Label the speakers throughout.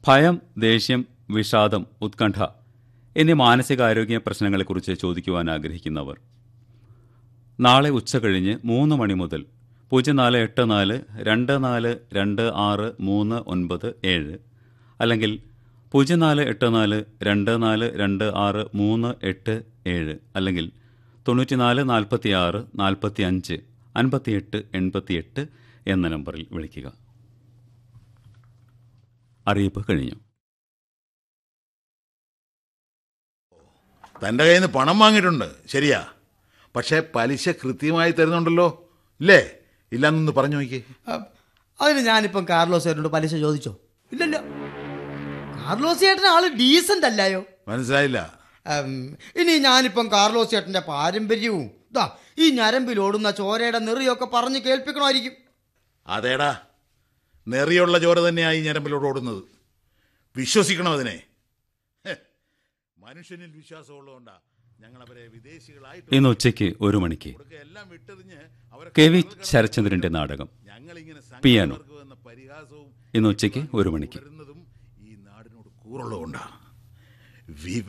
Speaker 1: ഭയം ദേഷ്യം വിഷാദം ഉത്കണ്ഠ എന്നീ മാനസികാരോഗ്യ പ്രശ്നങ്ങളെക്കുറിച്ച് ചോദിക്കുവാൻ ആഗ്രഹിക്കുന്നവർ നാളെ ഉച്ച കഴിഞ്ഞ് മൂന്ന് മണി മുതൽ പൂജ്യം നാല് എട്ട് നാല് രണ്ട് നാല് രണ്ട് ആറ് മൂന്ന് ഒൻപത് ഏഴ് അല്ലെങ്കിൽ പൂജ്യം നാല് എട്ട് നാല് രണ്ട് നാല് രണ്ട് ആറ് മൂന്ന് എട്ട് ഏഴ് അല്ലെങ്കിൽ തൊണ്ണൂറ്റിനാല് നാൽപ്പത്തി ആറ് നാൽപ്പത്തി അഞ്ച് അൻപത്തിയെട്ട് എൺപത്തിയെട്ട് എന്ന നമ്പറിൽ വിളിക്കുക അറിയിപ്പ് കഴിഞ്ഞു
Speaker 2: തൻ്റെ കയ്യിൽ നിന്ന് പണം വാങ്ങിയിട്ടുണ്ട് ശരിയാ പക്ഷേ പലിശ കൃത്യമായി തരുന്നുണ്ടല്ലോ ഇല്ലേ ഇല്ലാന്നൊന്ന് പറഞ്ഞു നോക്കി
Speaker 3: അ- അതിന് ഞാനിപ്പം കാർലോസ് ചേട്ടനോട് പലിശ ചോദിച്ചോ ഇല്ലല്ലോ കാർലോസ് ചേട്ടൻ ആള് ഡീസന്റ് അല്ലായോ
Speaker 2: മനസ്സിലായില്ല
Speaker 3: ഉം, ഇനി ഞാനിപ്പം കാർലോസ് ചേട്ടന്റെ പാരമ്പര്യവും ദാ ഈ ഞരമ്പിൽ ഓടുന്ന ചോരയുടെ നെറിയൊക്കെ പറഞ്ഞ് കേൾപ്പിക്കണമായിരിക്കും
Speaker 2: അതേടാ നെറിയുള്ള ചോര തന്നെയായി ഞരമ്പിലോട് ഓടുന്നത് വിശ്വസിക്കണം അതിനെ ഹെ, മനുഷ്യനിൽ വിശ്വാസമുള്ളതുകൊണ്ടാ ഞങ്ങൾ അവരെ വിദേശികളായിട്ട്
Speaker 1: ഇന്ന് ഉച്ചയ്ക്ക് ഒരു മണിക്ക്
Speaker 2: കൊടുക്കുക എല്ലാം വിട്ടെറിഞ്ഞ് അവരെ
Speaker 1: കെ വി ശരചന്ദ്രന്റെ നാടകം
Speaker 2: ഞങ്ങളിങ്ങനെ
Speaker 1: പിയാനോ.
Speaker 2: സംഘടനകൾക്ക് വന്ന പരിഹാസവും
Speaker 1: ഇന്ന് ഉച്ചയ്ക്ക് ഒരു മണിക്ക്
Speaker 2: വരുന്നതും ഈ നാടിനോട് കൂറുള്ളതുകൊണ്ടാ വിവ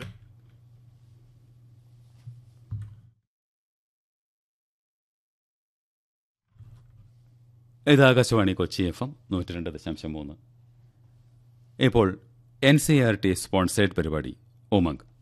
Speaker 1: ഇത് ആകാശവാണി കൊച്ചി എഫ് എം നൂറ്റി രണ്ട് ദശാംശം മൂന്ന് ഇപ്പോൾ N C R T sponsored പരിപാടി ഉമംഗ്